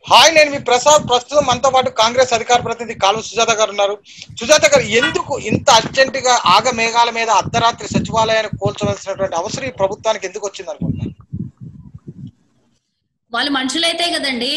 Hi నేను మీ ప్రసాద్ ప్రస్తుతం మనతో పాటు కాంగ్రెస్ అధికార ప్రతినిధి కాలువ సుజాత గారు ఉన్నారు సుజాత గారు ఎందుకు ఇంత అర్జెంట్ గా ఆగ మేఘాల మీద అర్ధరాత్రి సచివాలయాన్ని కోల్చవలసినటువంటి అవసరం ఈ ప్రభుత్వానికి ఎందుకు వచ్చింది అనుకుంటున్నారు వాళ్ళు మనుషులైతే కదండి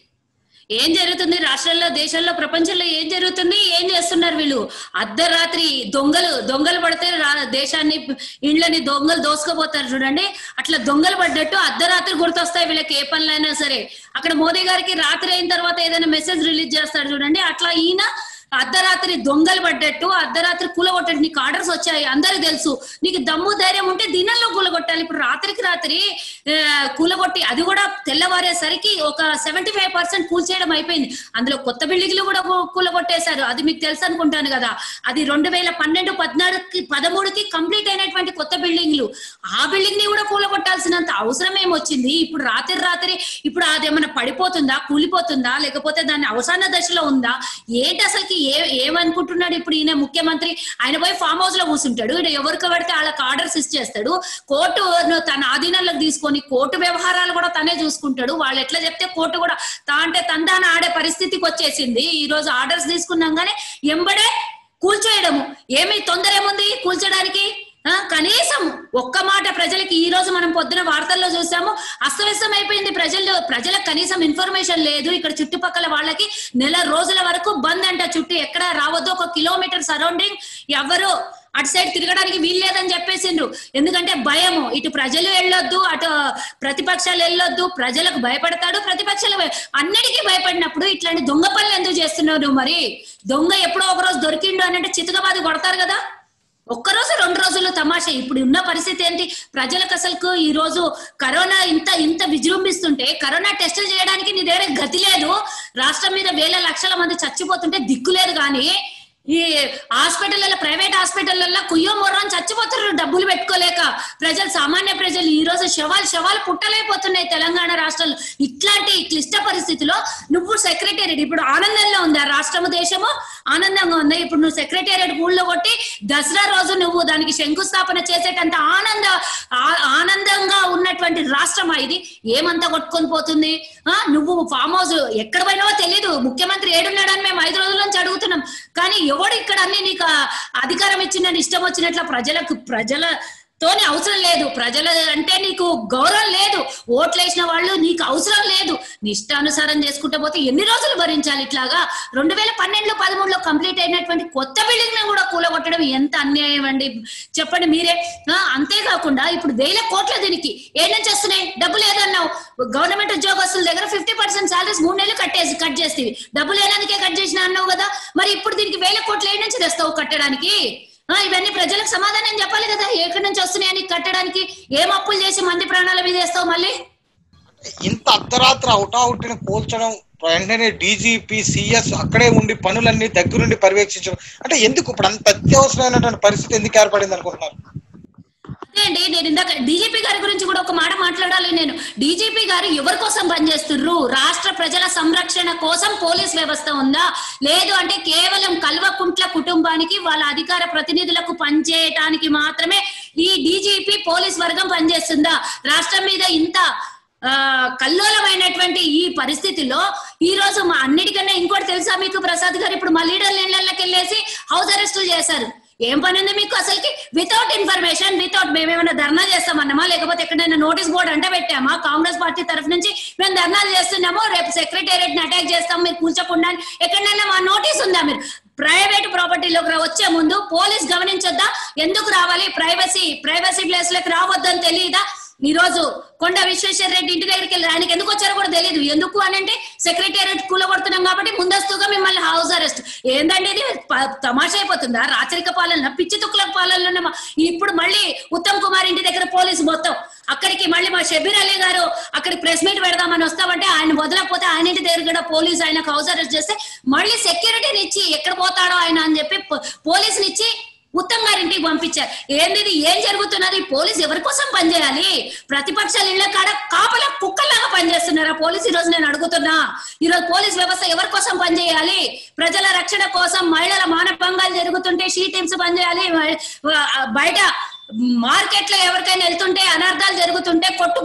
ఏం జరుగుతుంది రాష్ట్రాల్లో దేశంలో ప్రపంచంలో ఏం జరుగుతుంది ఏం చేస్తున్నారు వీళ్ళు అర్ధరాత్రి దొంగలు దొంగలు పడితే రా- దేశాన్ని ఇండ్లని దొంగలు దోసుకుపోతారు చూడండి అట్లా దొంగలు పడ్డట్టు అర్ధరాత్రి గుర్తొస్తాయి వీళ్ళకి ఏ పనులైనా సరే అక్కడ మోదీ గారికి రాత్రి అయిన తర్వాత ఏదైనా మెసేజ్ రిలీజ్ చేస్తాడు చూడండి అట్లా ఈయన అర్ధరాత్రి దొంగలు పడ్డట్టు అర్ధరాత్రి కూలగొట్టట్టు నీకు ఆర్డర్స్ వచ్చాయి అందరికి తెలుసు నీకు దమ్ము ధైర్యం ఉంటే దినంలో కూలగొట్టాలి ఇప్పుడు రాత్రికి రాత్రి ఆ, కూలగొట్టి అది కూడా తెల్లవారేసరికి ఒక సెవెంటీ ఫైవ్ పర్సెంట్ కూల్చేయడం అయిపోయింది అందులో కొత్త బిల్డింగ్లు కూడా కూ- కూలగొట్టేశారు అది మీకు తెలుసు అనుకుంటాను కదా అది రెండు వేల పన్నెండు పద్నాలుగుకి పదమూడుకి కంప్లీట్ అయినటువంటి కొత్త బిల్డింగ్లు ఆ బిల్డింగ్ ని కూడా కూలగొట్టాల్సినంత అవసరం ఏమొచ్చింది ఇప్పుడు రాత్రి రాత్రి ఇప్పుడు అదేమన్నా పడిపోతుందా కూలిపోతుందా లేకపోతే దాని అవసాన దశలో ఉందా ఏంటి అసలుకి ఏ ఏమనుకుంటున్నాడు ఇప్పుడు ఈయన ముఖ్యమంత్రి ఆయన పోయి ఫామ్ హౌస్ లో కూర్చుంటాడు ఈయన ఎవరికి పడితే వాళ్ళకి ఆర్డర్స్ ఇచ్చేస్తాడు కోర్టు తన ఆధీనంలోకి తీసుకొని కోర్టు వ్యవహారాలు కూడా తనే చూసుకుంటాడు వాళ్ళు ఎట్లా చెప్తే కోర్టు కూడా తా అంటే తందాన ఆడే పరిస్థితికి వచ్చేసింది ఈ రోజు ఆర్డర్స్ తీసుకున్నాం కానీ ఎంబడే కూల్చేయడము ఏమి తొందర ఏముంది కూల్చడానికి ఆ, కనీసం ఒక్క మాట ప్రజలకి ఈ రోజు మనం పొద్దున వార్తల్లో చూసాము అస్తవ్యస్తం అయిపోయింది ప్రజలు ప్రజలకు కనీసం ఇన్ఫర్మేషన్ లేదు ఇక్కడ చుట్టుపక్కల వాళ్ళకి నెల రోజుల వరకు బంద్ అంట చుట్టూ ఎక్కడ రావద్దు ఒక కిలోమీటర్ సరౌండింగ్ ఎవరు అటు సైడ్ తిరగడానికి వీల్లేదని చెప్పేసిండ్రు ఎందుకంటే భయము ఇటు ప్రజలు వెళ్ళొద్దు అటు ప్రతిపక్షాలు వెళ్ళొద్దు ప్రజలకు భయపడతాడు ప్రతిపక్షాలు భయ- అన్నిటికీ భయపడినప్పుడు ఇట్లాంటి దొంగ పనులు ఎందుకు చేస్తున్నావు నువ్వు మరి దొంగ ఎప్పుడో ఒక రోజు దొరికిండు అని అంటే చితకబాది కొడతారు కదా ఒక్క రోజు రెండు రోజులు తమాషా ఇప్పుడు ఉన్న పరిస్థితి ఏంటి ప్రజలకు అసలు ఈ రోజు కరోనా ఇంత ఇంత విజృంభిస్తుంటే కరోనా టెస్టులు చేయడానికి నీ దగ్గర గతి లేదు రాష్ట్రం మీద వేల లక్షల మంది చచ్చిపోతుంటే దిక్కు లేదు కానీ ఈ హాస్పిటల్లో ప్రైవేట్ హాస్పిటల్లో కుయ్యో మొర్రని చచ్చిపోతున్నారు డబ్బులు పెట్టుకోలేక ప్రజలు సామాన్య ప్రజలు ఈ రోజు శవాలు శవాలు పుట్టలేకపోతున్నాయి తెలంగాణ రాష్ట్రంలో ఇట్లాంటి క్లిష్ట పరిస్థితిలో నువ్వు సెక్రటేరియట్ ఇప్పుడు ఆనందంలో ఉంది ఆ రాష్ట్రము దేశము ఆనందంగా ఉంది ఇప్పుడు నువ్వు సెక్రటేరియట్ ఊళ్ళో కొట్టి దసరా రోజు నువ్వు దానికి శంకుస్థాపన చేసేటంత ఆనంద ఆ- ఆనందంగా ఉన్నటువంటి రాష్ట్రమా ఇది ఏమంతా కొట్టుకొని పోతుంది ఆ నువ్వు ఫామ్ హౌస్ ఎక్కడ పోయినావో తెలీదు ముఖ్యమంత్రి ఏడున్నాడని మేము ఐదు రోజుల నుంచి అడుగుతున్నాం కానీ ఎవడు ఇక్కడ అన్ని నీకు ఆ అధికారం ఇచ్చిందని ఇష్టం వచ్చినట్ల ప్రజలకు ప్రజల తోని అవసరం లేదు ప్రజల అంటే నీకు గౌరవం లేదు ఓట్లు వేసిన వాళ్ళు నీకు అవసరం లేదు నీ ఇష్టానుసారం చేసుకుంటూ పోతే ఎన్ని రోజులు భరించాలి ఇట్లాగా రెండు వేల పన్నెండులో పదమూడులో కంప్లీట్ అయినటువంటి కొత్త బిల్డింగ్ ని కూడా కూలగొట్టడం ఎంత అన్యాయం అండి చెప్పండి మీరే ఆ, అంతేకాకుండా ఇప్పుడు వేల కోట్ల దీనికి ఏ నుంచి వస్తున్నాయి డబ్బు లేదన్నావు గవర్నమెంట్ ఉద్యోగస్తుల దగ్గర ఫిఫ్టీ పర్సెంట్ సాలరీస్ మూడు నెలలు కట్టేసి కట్ చేస్తేవి డబ్బు లేనందుకే కట్ చేసిన అన్నావు కదా మరి ఇప్పుడు దీనికి వేల కోట్లు ఏ నుంచి తెస్తావు కట్టడానికి ఆ, ఇవన్నీ ప్రజలకు సమాధానం చెప్పాలి కదా ఎక్కడి నుంచి వస్తున్నాయని కట్టడానికి ఏం అప్పులు చేసి మంది ప్రాణాల మీద వేస్తావు మళ్ళీ ఇంత అర్ధరాత్రి అవుటావుటిని పోల్చడం వెంటనే డీజీపీ సిఎస్ అక్కడే ఉండి పనులన్నీ దగ్గరుండి పర్యవేక్షించడం అంటే ఎందుకు ఇప్పుడు అంత అత్యవసరమైనటువంటి పరిస్థితి ఎందుకు ఏర్పడింది అనుకుంటున్నారు అదే అండి నేను ఇందాక డీజీపీ గారి గురించి కూడా ఒక మాట మాట్లాడాలి నేను డీజీపీ గారు ఎవరి కోసం పనిచేస్తుర్రు రాష్ట్ర ప్రజల సంరక్షణ కోసం పోలీస్ వ్యవస్థ ఉందా లేదు అంటే కేవలం కల్వకుంట్ల కుటుంబానికి వాళ్ళ అధికార ప్రతినిధులకు పనిచేయటానికి మాత్రమే ఈ డీజీపీ పోలీస్ వర్గం పనిచేస్తుందా రాష్ట్రం మీద ఇంత ఆ కల్లోలమైనటువంటి ఈ పరిస్థితిలో ఈ రోజు మా అన్నిటికన్నా ఇంకోటి తెలుసా మీకు ప్రసాద్ గారు ఇప్పుడు మా లీడర్ ఇళ్లకి వెళ్ళేసి హౌస్ అరెస్ట్ చేశారు ఏం పని ఉంది మీకు అసలుకి వితౌట్ ఇన్ఫర్మేషన్ వితౌట్ మేమేమైనా ధర్నా చేస్తామన్నామా లేకపోతే ఎక్కడైనా నోటీస్ బోర్డు అంటే పెట్టామా కాంగ్రెస్ పార్టీ తరఫు నుంచి మేము ధర్నాలు చేస్తున్నాము రేపు సెక్రటేరియట్ ని అటాక్ చేస్తాం మీరు కూర్చోకుండా అని ఎక్కడైనా మా నోటీస్ ఉందా మీరు ప్రైవేట్ ప్రాపర్టీలోకి రా- వచ్చే ముందు పోలీస్ గమనించొద్దా ఎందుకు రావాలి ప్రైవసీ ప్రైవసీ ప్లేస్ లోకి రావద్దని తెలియదా ఈ రోజు కొండ విశ్వేశ్వర రెడ్డి ఇంటి దగ్గరికి వెళ్ళి ఆయనకి ఎందుకు వచ్చారో కూడా తెలియదు ఎందుకు అని అంటే సెక్రటేరియట్ కూలగొడుతున్నాం కాబట్టి ముందస్తుగా మిమ్మల్ని హౌస్ అరెస్ట్ ఏందండి ఇది ప- తమాషా అయిపోతుందా రాచరిక పాలన పిచ్చి తుక్కుల పాలన ఇప్పుడు మళ్ళీ ఉత్తమ్ కుమార్ ఇంటి దగ్గర పోలీసు మొత్తం అక్కడికి మళ్ళీ మా షబీర్ అలీ గారు అక్కడికి ప్రెస్ మీట్ పెడదామని వస్తామంటే ఆయన వదలకపోతే ఆయన ఇంటి దగ్గర కూడా పోలీసు ఆయనకు హౌస్ అరెస్ట్ చేస్తే మళ్ళీ సెక్యూరిటీని ఇచ్చి ఎక్కడ పోతాడో ఆయన అని చెప్పి పో- పోలీసుని ఇచ్చి ఉత్తమ్ గారింటికి పంపించారు ఏంది ఇది? ఏం జరుగుతున్నది పోలీస్ ఎవరి కోసం పనిచేయాలి ప్రతిపక్షాలు ఇళ్ల కాడ కాపల కుక్కల్లాగా పనిచేస్తున్నారా పోలీస్ ఈ రోజు నేను అడుగుతున్నా ఈ రోజు పోలీస్ వ్యవస్థ ఎవరి కోసం పనిచేయాలి ప్రజల రక్షణ కోసం మహిళల మానభంగాలు జరుగుతుంటే షీ టీమ్స్ పనిచేయాలి బయట మార్కెట్ లో ఎవరికైనా వెళ్తుంటే అనర్థాలు జరుగుతుంటే కొట్టుకుంటుంటే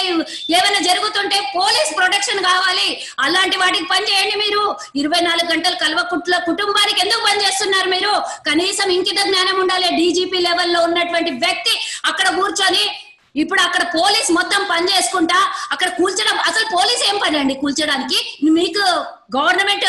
ఏమైనా జరుగుతుంటే పోలీస్ ప్రొటెక్షన్ కావాలి అలాంటి వాటికి పని చేయండి మీరు ఇరవై నాలుగు గంటలు కల్వకుట్ల కుటుంబానికి ఎందుకు పని చేస్తున్నారు మీరు కనీసం ఇంకిత జ్ఞానం ఉండాలి డీజీపీ లెవెల్లో ఉన్నటువంటి వ్యక్తి అక్కడ కూర్చొని ఇప్పుడు అక్కడ పోలీస్ మొత్తం పని చేసుకుంటా అక్కడ కూల్చడం అసలు పోలీస్ ఏం పని అండి కూల్చడానికి మీకు గవర్నమెంట్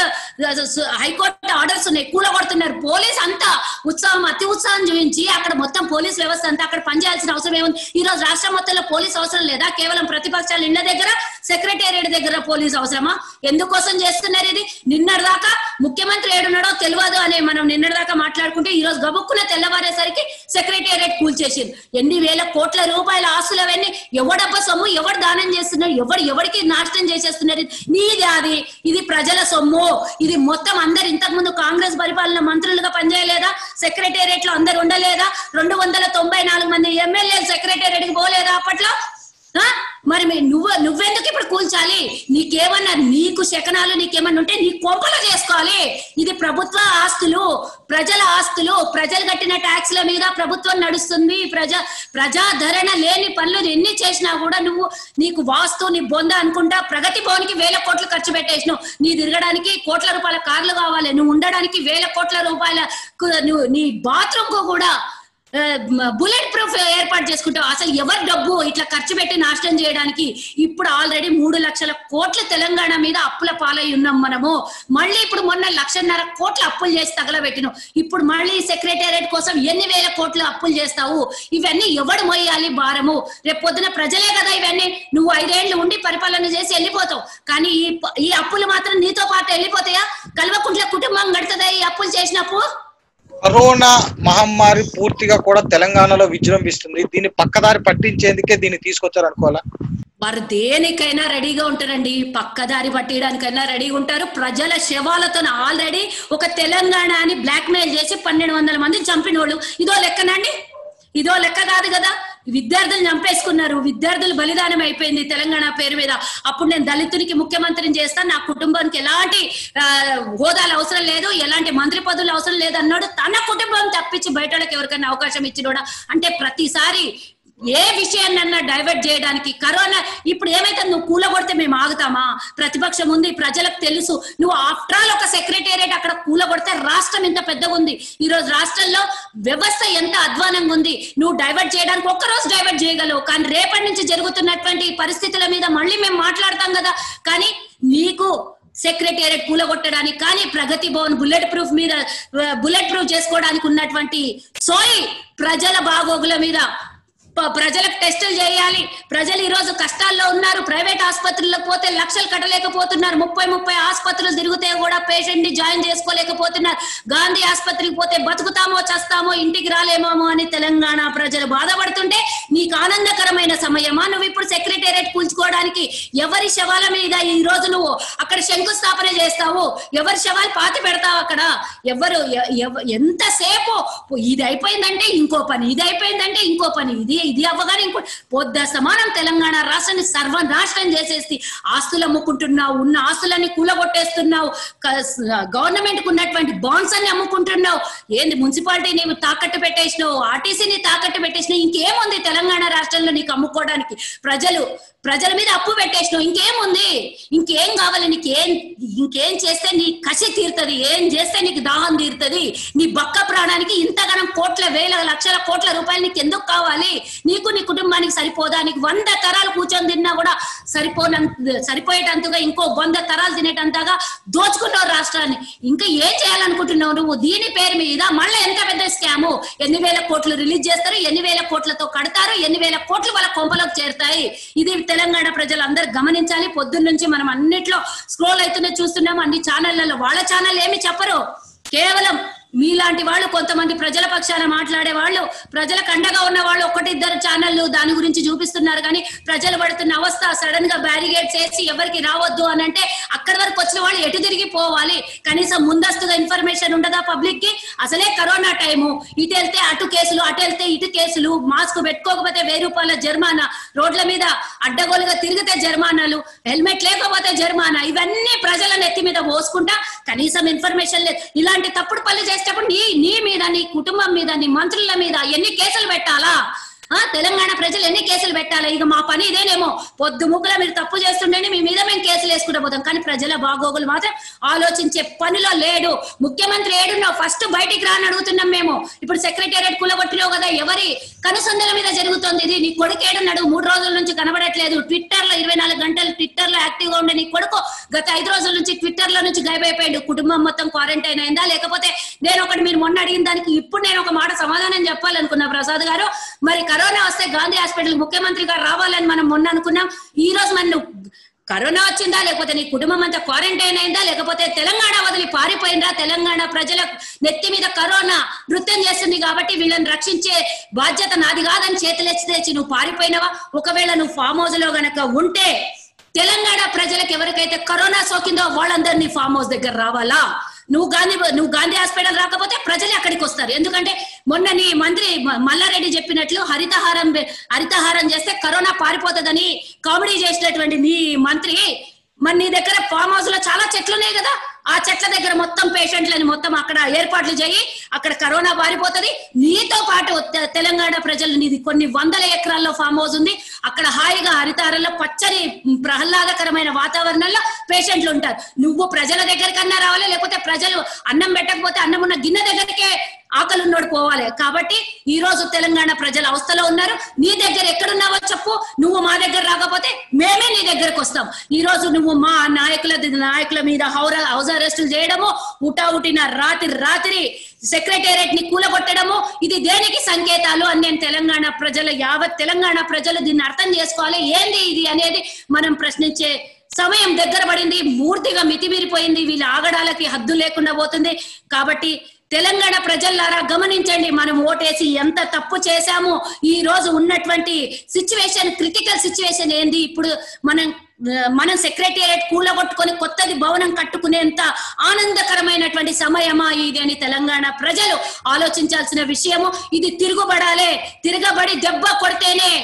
హైకోర్టు ఆర్డర్స్ ఉన్నాయి కూలగొడుతున్నారు పోలీస్ అంతా ఉత్సాహం అతి ఉత్సాహం చూపించి అక్కడ మొత్తం పోలీస్ వ్యవస్థ అంతా అక్కడ పనిచేయాల్సిన అవసరం ఏముంది ఈ రోజు రాష్ట్ర మొత్తంలో పోలీస్ అవసరం లేదా కేవలం ప్రతిపక్షాలు ఇళ్ల దగ్గర సెక్రటేరియట్ దగ్గర పోలీస్ అవసరమా ఎందుకోసం చేస్తున్నారు ఇది నిన్నటిదాకా ముఖ్యమంత్రి ఏడున్నాడో తెలియదు అనే మనం నిన్నటిదాకా మాట్లాడుకుంటే ఈ రోజు గబుక్కున తెల్లవారేసరికి సెక్రటేరియట్ కూల్చేసింది ఎన్ని వేల కోట్ల రూపాయల ఆస్తులు అవన్నీ ఎవడబ్బ సొమ్ము ఎవడు దానం చేస్తున్నారు ఎవడు ఎవరికి నాశనం చేసేస్తున్నారు నీది అది ఇది ప్రజల సొమ్ము ఇది మొత్తం అందరు ఇంతకు ముందు కాంగ్రెస్ పరిపాలన మంత్రులుగా పనిచేయలేదా సెక్రటేరియట్ లో అందరు ఉండలేదా రెండు వందల తొంభై నాలుగు మంది ఎమ్మెల్యేలు సెక్రటేరియట్ కి పోలేదా అప్పట్లో ఆ? మరి మీ- నువ్వు నువ్వెందుకు ఇప్పుడు కూల్చాలి నీకేమన్నా నీకు శకనాలు నీకేమన్నా ఉంటే నీ కొంపలో చేసుకోవాలి ఇది ప్రభుత్వ ఆస్తులు ప్రజల ఆస్తులు ప్రజలు కట్టిన ట్యాక్స్ల మీద ప్రభుత్వం నడుస్తుంది ప్రజా ప్రజాధరణ లేని పనులు ఎన్ని చేసినా కూడా నువ్వు నీకు వాస్తు నీ బొంద అనుకుంటా ప్రగతి భవన్కి వేల కోట్లు ఖర్చు పెట్టేసినావు నీ తిరగడానికి కోట్ల రూపాయల కార్లు కావాలి నువ్వు ఉండడానికి వేల కోట్ల రూపాయల కు- నువ్వు నీ బాత్రూమ్ కు కూడా బుల్లెట్ ప్రూఫ్ ఏర్పాటు చేసుకుంటావు అసలు ఎవరి డబ్బు ఇట్లా ఖర్చు పెట్టి నాశనం చేయడానికి ఇప్పుడు ఆల్రెడీ మూడు లక్షల కోట్ల తెలంగాణ మీద అప్పుల పాలై ఉన్నాం మనము మళ్ళీ ఇప్పుడు మొన్న లక్షన్నర కోట్ల అప్పులు చేసి తగలబెట్టినావు ఇప్పుడు మళ్ళీ సెక్రటేరియట్ కోసం ఎన్ని వేల కోట్లు అప్పులు చేస్తావు ఇవన్నీ ఎవడు మోయాలి భారము రేపు పొద్దున ప్రజలే కదా ఇవన్నీ నువ్వు ఐదేళ్లు ఉండి పరిపాలన చేసి వెళ్ళిపోతావు కానీ ఈ ప- ఈ అప్పులు మాత్రం నీతో పాటు వెళ్ళిపోతాయా కల్వకుంట్ల కుటుంబం గడుతుందా ఈ అప్పులు చేసినప్పుడు కరోనా మహమ్మారి పూర్తిగా కూడా తెలంగాణలో విజృంభిస్తుంది దీన్ని పక్కదారి పట్టించేందుకే దీన్ని తీసుకొచ్చారు అనుకోవాలా వారు దేనికైనా రెడీగా ఉంటారండి పక్కదారి పట్టేయడానికైనా రెడీగా ఉంటారు ప్రజల శవాలతో ఆల్రెడీ ఒక తెలంగాణ అని బ్లాక్ మెయిల్ చేసి పన్నెండు వందల మంది చంపిన వాళ్ళు ఇదో లెక్కనండి ఇదో లెక్క కాదు కదా విద్యార్థులు చంపేసుకున్నారు విద్యార్థులు బలిదానం అయిపోయింది తెలంగాణ పేరు మీద అప్పుడు నేను దళితునికి ముఖ్యమంత్రిని చేస్తాను నా కుటుంబానికి ఎలాంటి ఆ, హోదాలు అవసరం లేదు ఎలాంటి మంత్రి పదవులు అవసరం లేదు అన్నాడు తన కుటుంబం తప్పించి బయట వాళ్ళకి ఎవరికైనా అవకాశం ఇచ్చినోడా అంటే ప్రతిసారి ఏ విషయాన్నన్నా డైవర్ట్ చేయడానికి కరోనా ఇప్పుడు ఏమైతే నువ్వు కూలగొడితే మేము ఆగుతామా ప్రతిపక్షం ఉంది ప్రజలకు తెలుసు నువ్వు ఆఫ్టర్ ఆల్ ఒక సెక్రటేరియట్ అక్కడ కూలగొడితే రాష్ట్రం ఎంత పెద్దగా ఉంది ఈ రోజు రాష్ట్రంలో వ్యవస్థ ఎంత అధ్వానంగా ఉంది నువ్వు డైవర్ట్ చేయడానికి ఒక్క రోజు డైవర్ట్ చేయగలవు కానీ రేపటి నుంచి జరుగుతున్నటువంటి పరిస్థితుల మీద మళ్ళీ మేము మాట్లాడతాం కదా కానీ నీకు సెక్రటేరియట్ కూలగొట్టడానికి కానీ ప్రగతి భవన్ బుల్లెట్ ప్రూఫ్ మీద బుల్లెట్ ప్రూఫ్ చేసుకోవడానికి ఉన్నటువంటి సోయి ప్రజల బాగోగుల మీద ప- ప్రజలకు టెస్టులు చేయాలి ప్రజలు ఈ రోజు కష్టాల్లో ఉన్నారు ప్రైవేట్ ఆసుపత్రులకు పోతే లక్షలు కట్టలేకపోతున్నారు ముప్పై ముప్పై ఆసుపత్రులు తిరిగితే కూడా పేషెంట్ ని జాయిన్ చేసుకోలేకపోతున్నారు గాంధీ ఆసుపత్రికి పోతే బతుకుతామో చస్తామో ఇంటికి రాలేమో అని తెలంగాణ ప్రజలు బాధపడుతుంటే నీకు ఆనందకరమైన సమయమా నువ్వు ఇప్పుడు సెక్రటేరియట్ కూల్చుకోవడానికి ఎవరి శవాల మీద ఈ రోజు నువ్వు అక్కడ శంకుస్థాపన చేస్తావు ఎవరి శవాలు పాతి పెడతావు అక్కడ ఎవరు ఎ- ఎవ- ఎంతసేపు ఇది అయిపోయిందంటే ఇంకో పని ఇది అయిపోయిందంటే ఇంకో పని ఇది ఇది అవ్వగానే ఇంకో పొద్దు సమానం తెలంగాణ రాష్ట్రాన్ని సర్వనాశనం చేసేసి ఆస్తులు అమ్ముకుంటున్నావు ఉన్న ఆస్తులన్నీ కూలగొట్టేస్తున్నావు గవర్నమెంట్ కు ఉన్నటువంటి బాండ్స్ అన్ని అమ్ముకుంటున్నావు ఏంది మున్సిపాలిటీ నీవు తాకట్టు పెట్టేసినావు ఆర్టీసీని తాకట్టు పెట్టేసినావు ఇంకేముంది తెలంగాణ రాష్ట్రంలో నీకు అమ్ముకోవడానికి ప్రజలు ప్రజల మీద అప్పు పెట్టేసినావు ఇంకేముంది ఇంకేం కావాలి నీకేం ఇంకేం చేస్తే నీ కసి తీరుతుంది ఏం చేస్తే నీకు దాహం తీరుతుంది నీ బక్క ప్రాణానికి ఇంతగానం కోట్ల వేల లక్షల కోట్ల రూపాయలు నీకు ఎందుకు కావాలి నీకు నీ కుటుంబానికి సరిపోదా నీకు వంద తరాలు కూర్చొని తిన్నా కూడా సరిపోనంత సరిపోయేటంతగా ఇంకో వంద తరాలు తినేటంతగా దోచుకున్నావు రాష్ట్రాన్ని ఇంకా ఏం చేయాలనుకుంటున్నావు నువ్వు దీని పేరు మీద మళ్ళీ ఎంత పెద్ద స్కాము ఎన్ని వేల కోట్లు రిలీజ్ చేస్తారు ఎన్ని వేల కోట్లతో కడతారు ఎన్ని వేల కోట్లు వాళ్ళ కొంపలోకి చేరుతాయి ఇది తెలంగాణ ప్రజలు అందరు గమనించాలి పొద్దున్న నుంచి మనం అన్నిట్లో స్క్రోల్ అవుతున్న చూస్తున్నాం అన్ని ఛానళ్లలో వాళ్ళ ఛానల్ ఏమి చెప్పరు కేవలం మీలాంటి వాళ్ళు కొంతమంది ప్రజల పక్షాన మాట్లాడే వాళ్ళు ప్రజలకు అండగా ఉన్న వాళ్ళు ఒకటిద్దరు ఛానళ్ళు దాని గురించి చూపిస్తున్నారు కానీ ప్రజలు పడుతున్న అవస్థ సడన్ గా బ్యారిగేడ్స్ వేసి ఎవరికి రావద్దు అని అంటే అక్కడి వరకు వచ్చిన వాళ్ళు ఎటు తిరిగి పోవాలి కనీసం ముందస్తుగా ఇన్ఫర్మేషన్ ఉండదా పబ్లిక్ కి అసలే కరోనా టైము ఇటు వెళ్తే అటు కేసులు అటు వెళ్తే ఇటు కేసులు మాస్క్ పెట్టుకోకపోతే వెయ్యి రూపాయల జరిమానా రోడ్ల మీద అడ్డగోలుగా తిరిగితే జరిమానాలు హెల్మెట్ లేకపోతే జరిమానా ఇవన్నీ ప్రజల నెత్తి మీద పోసుకుంటా కనీసం ఇన్ఫర్మేషన్ లేదు ఇలాంటి తప్పుడు పనులు చేసేటప్పుడు నీ నీ మీద నీ కుటుంబం మీద నీ మంత్రుల మీద ఎన్ని కేసులు పెట్టాలా ఆ తెలంగాణ ప్రజలు ఎన్ని కేసులు పెట్టాలి ఇక మా పని ఇదేనేమో పొద్దు ముక్కల మీరు తప్పు చేస్తుండేని మీ మీద మేము కేసులు వేసుకుంటూ పోతాం కానీ ప్రజల బాగోగులు మాత్రం ఆలోచించే పనిలో లేడు ముఖ్యమంత్రి ఏడున్నావు ఫస్ట్ బయటికి రాని అడుగుతున్నాం మేము ఇప్పుడు సెక్రటేరియట్ కూలగొట్టినావు కదా ఎవరి కనుసందల మీద జరుగుతోంది ఇది నీ కొడుకు ఏడున్నాడు మూడు రోజుల నుంచి కనబడట్లేదు ట్విట్టర్ లో ఇరవై నాలుగు గంటలు ట్విట్టర్ లో యాక్టివ్ గా ఉండే నీ కొడుకు గత ఐదు రోజుల నుంచి ట్విట్టర్ లో నుంచి గాయబైపోయాడు కుటుంబం మొత్తం క్వారంటైన్ అయిందా లేకపోతే నేను ఒకటి మీరు మొన్న అడిగిన దానికి ఇప్పుడు నేను ఒక మాట సమాధానం చెప్పాలనుకున్నా ప్రసాద్ గారు మరి కరోనా వస్తే గాంధీ హాస్పిటల్ ముఖ్యమంత్రి గారు రావాలని మనం మొన్న అనుకున్నాం ఈ రోజు మన కరోనా వచ్చిందా లేకపోతే నీ కుటుంబం అంతా క్వారంటైన్ అయిందా లేకపోతే తెలంగాణ వదిలి పారిపోయిందా తెలంగాణ ప్రజల నెత్తి మీద కరోనా నృత్యం చేస్తుంది కాబట్టి వీళ్ళని రక్షించే బాధ్యత నాది కాదని చేతులెచ్చి తెచ్చి నువ్వు పారిపోయినావా ఒకవేళ నువ్వు ఫామ్ హౌస్ లో గనక ఉంటే తెలంగాణ ప్రజలకు ఎవరికైతే కరోనా సోకిందో వాళ్ళందరినీ ఫామ్ హౌస్ దగ్గర రావాలా నువ్వు గాంధీ నువ్వు గాంధీ హాస్పిటల్ రాకపోతే ప్రజలే అక్కడికి వస్తారు ఎందుకంటే మొన్న నీ మంత్రి మ- మల్లారెడ్డి చెప్పినట్లు హరితహారం బె- హరితహారం చేస్తే కరోనా పారిపోతుందని కామెడీ చేసినటువంటి నీ మంత్రి మరి నీ దగ్గర ఫామ్ హౌస్ లో చాలా చెట్లు ఉన్నాయి కదా ఆ చెట్ల దగ్గర మొత్తం పేషెంట్లని మొత్తం అక్కడ ఏర్పాట్లు చేయి అక్కడ కరోనా పారిపోతది నీతో పాటు తె- తెలంగాణ ప్రజలు నీది కొన్ని వందల ఎకరాల్లో ఫామ్ హౌస్ ఉంది అక్కడ హాయిగా హరితారంలో పచ్చని ప్రహ్లాదకరమైన వాతావరణంలో పేషెంట్లు ఉంటారు నువ్వు ప్రజల దగ్గరికన్నా రావాలి లేకపోతే ప్రజలు అన్నం పెట్టకపోతే అన్నం ఉన్న గిన్నె దగ్గరికే ఆకలి ఉన్నోడు పోవాలి కాబట్టి ఈ రోజు తెలంగాణ ప్రజలు అవస్థలో ఉన్నారు నీ దగ్గర ఎక్కడున్నావో చెప్పు నువ్వు మా దగ్గర రాకపోతే మేమే నీ దగ్గరకు వస్తాం ఈ రోజు నువ్వు మా నాయకుల నాయకుల మీద హౌర హౌస్ అరెస్టులు చేయడము ఉటా ఉటిన రాత్రి రాత్రి సెక్రటేరియట్ ని కూలగొట్టడము ఇది దేనికి సంకేతాలు అని నేను తెలంగాణ ప్రజల యావత్ తెలంగాణ ప్రజలు దీన్ని అర్థం చేసుకోవాలి ఏంది ఇది అనేది మనం ప్రశ్నించే సమయం దగ్గర పడింది పూర్తిగా మితిమీరిపోయింది వీళ్ళ ఆగడాలకి హద్దు లేకుండా పోతుంది కాబట్టి తెలంగాణ ప్రజల్లారా గమనించండి మనం ఓటేసి ఎంత తప్పు చేశాము ఈ రోజు ఉన్నటువంటి సిచ్యువేషన్ క్రిటికల్ సిచ్యువేషన్ ఏంది ఇప్పుడు మనం ఆ, మనం సెక్రటేరియట్ కూలగొట్టుకొని కొత్తది భవనం కట్టుకునేంత ఆనందకరమైనటువంటి సమయమా ఇది అని తెలంగాణ ప్రజలు ఆలోచించాల్సిన విషయము ఇది తిరుగుబడాలే తిరగబడి దెబ్బ కొడితేనే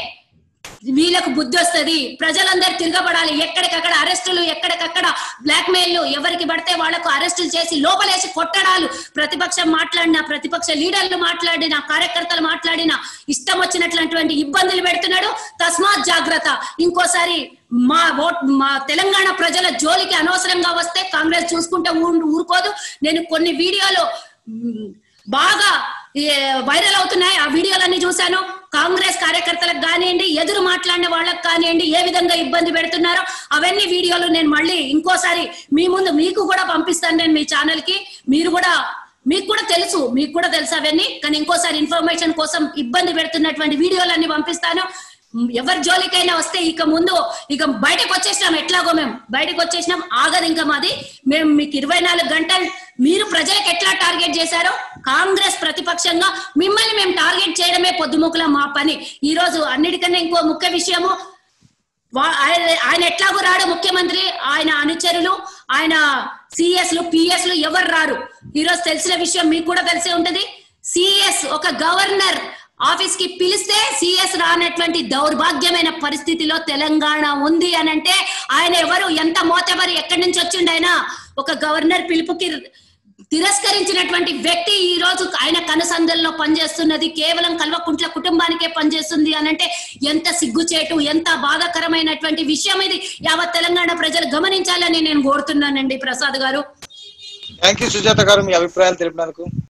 వీళ్ళకు బుద్ధి వస్తుంది ప్రజలందరూ తిరగబడాలి ఎక్కడికక్కడ అరెస్టులు ఎక్కడికక్కడ బ్లాక్ మెయిల్లు ఎవరికి పడితే వాళ్లకు అరెస్టులు చేసి లోపలేసి కొట్టడాలు ప్రతిపక్షం మాట్లాడిన ప్రతిపక్ష లీడర్లు మాట్లాడిన కార్యకర్తలు మాట్లాడిన ఇష్టం వచ్చినటువంటి ఇబ్బందులు పెడుతున్నాడు తస్మాత్ జాగ్రత్త ఇంకోసారి మా ఓట్ మా తెలంగాణ ప్రజల జోలికి అనవసరంగా వస్తే కాంగ్రెస్ చూసుకుంటే ఊ- ఊరుకోదు నేను కొన్ని వీడియోలు మ్, బాగా ఏ, వైరల్ అవుతున్నాయి ఆ వీడియోలన్నీ చూశాను కాంగ్రెస్ కార్యకర్తలకు కానివ్వండి ఎదురు మాట్లాడిన వాళ్ళకి కానివ్వండి ఏ విధంగా ఇబ్బంది పెడుతున్నారో అవన్నీ వీడియోలు నేను మళ్ళీ ఇంకోసారి మీ ముందు మీకు కూడా పంపిస్తాను నేను మీ ఛానల్ కి మీరు కూడా మీకు కూడా తెలుసు మీకు కూడా తెలుసు అవన్నీ కానీ ఇంకోసారి ఇన్ఫర్మేషన్ కోసం ఇబ్బంది పెడుతున్నటువంటి వీడియోలన్నీ పంపిస్తాను మ్, ఎవరి జోలికైనా వస్తే ఇక ముందు ఇక బయటకు వచ్చేసినాం ఎట్లాగో మేము బయటకు వచ్చేసినాం ఆగదు ఇంకా మాది మేము మీకు ఇరవై నాలుగు గంటలు మీరు ప్రజలకు ఎట్లా టార్గెట్ చేశారో కాంగ్రెస్ ప్రతిపక్షంగా మిమ్మల్ని మేము టార్గెట్ చేయడమే పొద్దుముకుల మా పని ఈ రోజు అన్నిటికన్నా ఇంకో ముఖ్య విషయము వా- ఆయన ఆయన ఎట్లాగో రాడు ముఖ్యమంత్రి ఆయన అనుచరులు ఆయన సిఎస్ లు పిఎస్ లు ఎవరు రారు ఈ రోజు తెలిసిన విషయం మీకు కూడా తెలిసే ఉంటది సిఎస్ ఒక గవర్నర్ ఆఫీస్ కి పిలిస్తే సిఎస్ రానటువంటి దౌర్భాగ్యమైన పరిస్థితిలో తెలంగాణ ఉంది అని అంటే ఆయన ఎవరు ఎంత మోతెవరు ఎక్కడి నుంచి వచ్చిండు ఆయన ఒక గవర్నర్ పిలుపుకి తిరస్కరించినటువంటి వ్యక్తి ఈ రోజు ఆయన కనుసంధల్లో పనిచేస్తున్నది కేవలం కల్వకుంట్ల కుటుంబానికే పనిచేస్తుంది అని అంటే ఎంత సిగ్గుచేటు ఎంత బాధాకరమైనటువంటి విషయం ఇది యావత్ తెలంగాణ ప్రజలు గమనించాలని నేను కోరుతున్నానండి ప్రసాద్ గారు థ్యాంక్ యూ సుజాత గారు మీ అభిప్రాయాలు తెలిపినందుకు